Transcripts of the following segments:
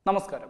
നമസ്കാരം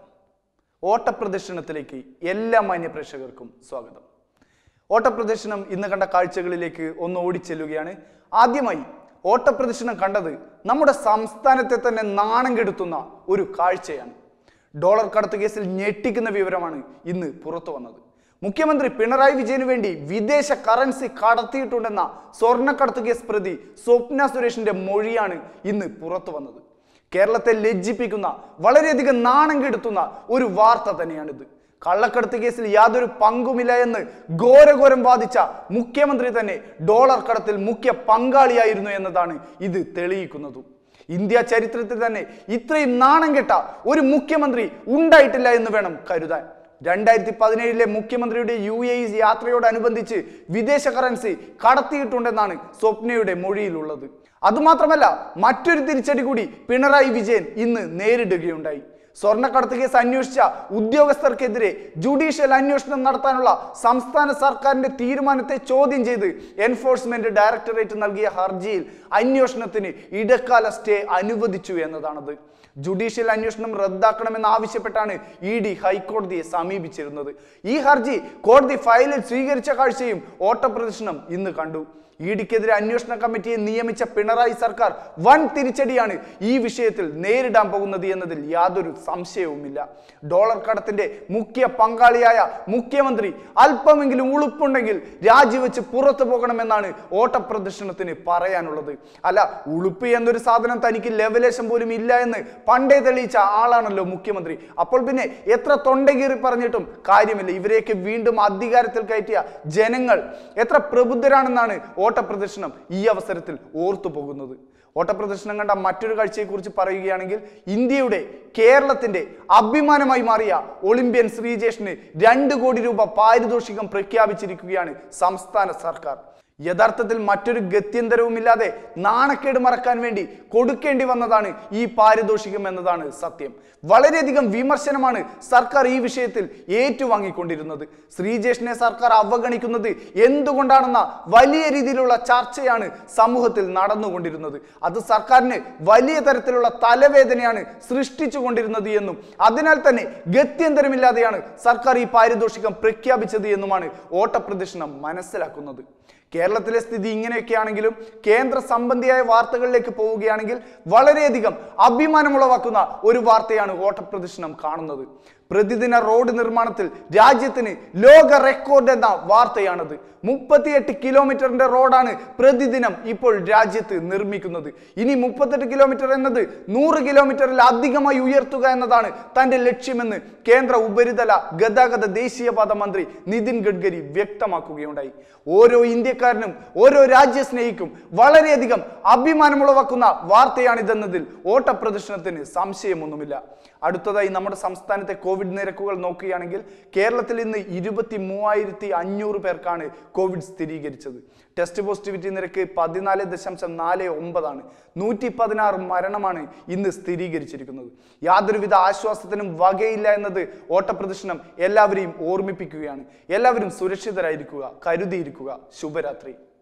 ഓട്ടപ്രദർശനത്തിലേക്ക് എല്ലാ മാന്യ പ്രേക്ഷകർക്കും സ്വാഗതം ഓട്ടപ്രദർശനം ഇന്ന് കണ്ട കാഴ്ചകളിലേക്ക് ഒന്ന് ഓടിച്ചെല്ലുകയാണ് ആദ്യമായി ഓട്ടപ്രദർശനം കണ്ടത് നമ്മുടെ സംസ്ഥാനത്തെ തന്നെ നാണം കെടുത്തുന്ന ഒരു കാഴ്ചയാണ് ഡോളർ കടത്ത് കേസിൽ ഞെട്ടിക്കുന്ന വിവരമാണ് ഇന്ന് പുറത്തു വന്നത് മുഖ്യമന്ത്രി പിണറായി വിജയന് വേണ്ടി വിദേശ കറൻസി കടത്തിയിട്ടുണ്ടെന്ന സ്വർണ്ണക്കടത്ത് കേസ് പ്രതി സ്വപ്ന സുരേഷിന്റെ മൊഴിയാണ് ഇന്ന് പുറത്തു വന്നത് കേരളത്തെ ലജ്ജിപ്പിക്കുന്ന വളരെയധികം നാണം കെടുത്തുന്ന ഒരു വാർത്ത തന്നെയാണിത് കള്ളക്കടത്ത് കേസിൽ യാതൊരു പങ്കുമില്ല എന്ന് ഘോരഘോരം വാദിച്ച മുഖ്യമന്ത്രി തന്നെ ഡോളർ കടത്തിൽ മുഖ്യ പങ്കാളിയായിരുന്നു എന്നതാണ് ഇത് തെളിയിക്കുന്നതും ഇന്ത്യ ചരിത്രത്തിൽ തന്നെ ഇത്രയും നാണം കെട്ട ഒരു മുഖ്യമന്ത്രി ഉണ്ടായിട്ടില്ല എന്ന് വേണം കരുതാൻ രണ്ടായിരത്തി പതിനേഴിലെ മുഖ്യമന്ത്രിയുടെ യു എ ഇ യാത്രയോടനുബന്ധിച്ച് വിദേശ കറൻസി കടത്തിയിട്ടുണ്ടെന്നാണ് സ്വപ്നയുടെ മൊഴിയിലുള്ളത് അതുമാത്രമല്ല മറ്റൊരു തിരിച്ചടി കൂടി പിണറായി വിജയൻ ഇന്ന് നേരിടുകയുണ്ടായി സ്വർണ്ണക്കടത്ത് കേസ് അന്വേഷിച്ച ഉദ്യോഗസ്ഥർക്കെതിരെ ജുഡീഷ്യൽ അന്വേഷണം നടത്താനുള്ള സംസ്ഥാന സർക്കാരിന്റെ തീരുമാനത്തെ ചോദ്യം ചെയ്ത് എൻഫോഴ്സ്മെന്റ് ഡയറക്ടറേറ്റ് നൽകിയ ഹർജിയിൽ അന്വേഷണത്തിന് ഇടക്കാല സ്റ്റേ അനുവദിച്ചു എന്നതാണത് ജുഡീഷ്യൽ അന്വേഷണം റദ്ദാക്കണമെന്ന് ആവശ്യപ്പെട്ടാണ് ഇ ഡി ഹൈക്കോടതിയെ സമീപിച്ചിരുന്നത് ഈ ഹർജി കോടതി ഫയലിൽ സ്വീകരിച്ച കാഴ്ചയും ഓട്ടപ്രദർശനം ഇന്ന് കണ്ടു ഇ ഡിക്കെതിരെ അന്വേഷണ കമ്മിറ്റിയെ നിയമിച്ച പിണറായി സർക്കാർ വൻ തിരിച്ചടിയാണ് ഈ വിഷയത്തിൽ നേരിടാൻ പോകുന്നത് എന്നതിൽ യാതൊരു സംശയവുമില്ല ഡോളർ കടത്തിന്റെ മുഖ്യ പങ്കാളിയായ മുഖ്യമന്ത്രി അല്പമെങ്കിലും ഉളുപ്പുണ്ടെങ്കിൽ രാജിവെച്ച് പുറത്തു പോകണമെന്നാണ് ഓട്ടപ്രദർശനത്തിന് പറയാനുള്ളത് അല്ല ഉളുപ്പ് എന്നൊരു സാധനം തനിക്ക് ലെവലേശം പോലും ഇല്ല എന്ന് പണ്ടേ തെളിയിച്ച ആളാണല്ലോ മുഖ്യമന്ത്രി അപ്പോൾ പിന്നെ എത്ര തൊണ്ടകീറി പറഞ്ഞിട്ടും കാര്യമില്ല ഇവരെയൊക്കെ വീണ്ടും അധികാരത്തിൽ കയറ്റിയ ജനങ്ങൾ എത്ര പ്രബുദ്ധരാണെന്നാണ് ഓട്ടപ്രദർശനം ഈ അവസരത്തിൽ ഓർത്തു പോകുന്നത് ഓട്ടപ്രദർശനം കണ്ട മറ്റൊരു കാഴ്ചയെക്കുറിച്ച് പറയുകയാണെങ്കിൽ ഇന്ത്യയുടെ കേരളത്തിന്റെ അഭിമാനമായി മാറിയ ഒളിമ്പ്യൻ ശ്രീജേഷിന് രണ്ട് കോടി രൂപ പാരിതോഷികം പ്രഖ്യാപിച്ചിരിക്കുകയാണ് സംസ്ഥാന സർക്കാർ യഥാർത്ഥത്തിൽ മറ്റൊരു ഗത്യന്തരവുമില്ലാതെ നാണക്കേട് മറക്കാൻ വേണ്ടി കൊടുക്കേണ്ടി വന്നതാണ് ഈ പാരിതോഷികം എന്നതാണ് സത്യം വളരെയധികം വിമർശനമാണ് സർക്കാർ ഈ വിഷയത്തിൽ ഏറ്റുവാങ്ങിക്കൊണ്ടിരുന്നത് ശ്രീജേഷിനെ സർക്കാർ അവഗണിക്കുന്നത് എന്തുകൊണ്ടാണെന്ന വലിയ രീതിയിലുള്ള ചർച്ചയാണ് സമൂഹത്തിൽ നടന്നുകൊണ്ടിരുന്നത് അത് സർക്കാരിന് വലിയ തരത്തിലുള്ള തലവേദനയാണ് സൃഷ്ടിച്ചു കൊണ്ടിരുന്നത് എന്നും അതിനാൽ തന്നെ ഗത്യന്തരമില്ലാതെയാണ് സർക്കാർ ഈ പാരിതോഷികം പ്രഖ്യാപിച്ചത് എന്നുമാണ് ഓട്ടപ്രദർശനം മനസ്സിലാക്കുന്നത് കേരളത്തിലെ സ്ഥിതി ഇങ്ങനെയൊക്കെയാണെങ്കിലും കേന്ദ്ര സംബന്ധിയായ വാർത്തകളിലേക്ക് പോവുകയാണെങ്കിൽ വളരെയധികം അഭിമാനമുളവാക്കുന്ന ഒരു വാർത്തയാണ് ഓട്ടപ്രദർശനം കാണുന്നത് പ്രതിദിന റോഡ് നിർമ്മാണത്തിൽ രാജ്യത്തിന് ലോക റെക്കോർഡ് എന്ന വാർത്തയാണത് മുപ്പത്തിയെട്ട് കിലോമീറ്ററിന്റെ റോഡാണ് പ്രതിദിനം ഇപ്പോൾ രാജ്യത്ത് നിർമ്മിക്കുന്നത് ഇനി മുപ്പത്തെട്ട് കിലോമീറ്റർ എന്നത് നൂറ് കിലോമീറ്ററിൽ അധികമായി ഉയർത്തുക എന്നതാണ് തന്റെ ലക്ഷ്യമെന്ന് കേന്ദ്ര ഉപരിതല ഗതാഗത ദേശീയപാത മന്ത്രി നിതിൻ ഗഡ്കരി വ്യക്തമാക്കുകയുണ്ടായി ഓരോ ഇന്ത്യക്കാരനും ഓരോ രാജ്യസ്നേഹിക്കും വളരെയധികം അഭിമാനമുളവാക്കുന്ന വാർത്തയാണിതെന്നതിൽ ഓട്ടപ്രദർശനത്തിന് സംശയമൊന്നുമില്ല അടുത്തതായി നമ്മുടെ സംസ്ഥാനത്തെ കോവിഡ് നിരക്കുകൾ നോക്കുകയാണെങ്കിൽ കേരളത്തിൽ ഇന്ന് ഇരുപത്തി മൂവായിരത്തി അഞ്ഞൂറ് പേർക്കാണ് കോവിഡ് സ്ഥിരീകരിച്ചത് ടെസ്റ്റ് പോസിറ്റിവിറ്റി നിരക്ക് പതിനാല് ദശാംശം നാല് ഒമ്പതാണ് നൂറ്റി പതിനാറ് മരണമാണ് ഇന്ന് സ്ഥിരീകരിച്ചിരിക്കുന്നത് യാതൊരുവിധ ആശ്വാസത്തിനും വകയില്ല എന്നത് ഓട്ടപ്രദർശനം എല്ലാവരെയും ഓർമ്മിപ്പിക്കുകയാണ് എല്ലാവരും സുരക്ഷിതരായിരിക്കുക കരുതിയിരിക്കുക ശുഭരാത്രി